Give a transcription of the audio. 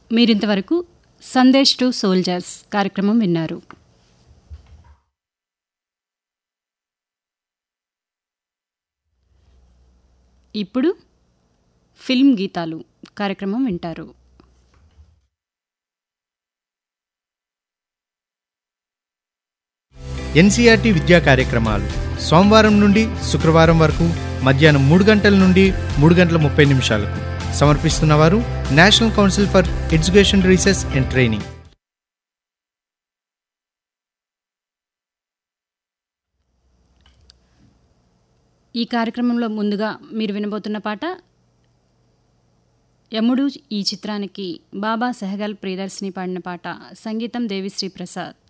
మీరింతవరకు Sandesh to soldiers కార్యక్రమం విన్నారు ఇప్పుడు ఫిల్మ్ గీతాలు కార్యక్రమం వింటారు ఎన్సీఆర్టీ విద్యా కార్యక్రమాలు సోమవారం నుండి శుక్రవారం వరకు మధ్యాహ్నం మూడు గంటల నుండి మూడు గంటల ముప్పై నిమిషాలకు సమర్పిస్తున్నవారు National Council for Education Research and Training ఈ కార్యక్రమంలో ముందుగా మీరు వినబోతున్న పాట యముడు ఈ చిత్రానికి బాబా సెహగల్ ప్రియదర్శిని పాడిన పాట సంగీతం దేవిశ్రీ ప్రసాద్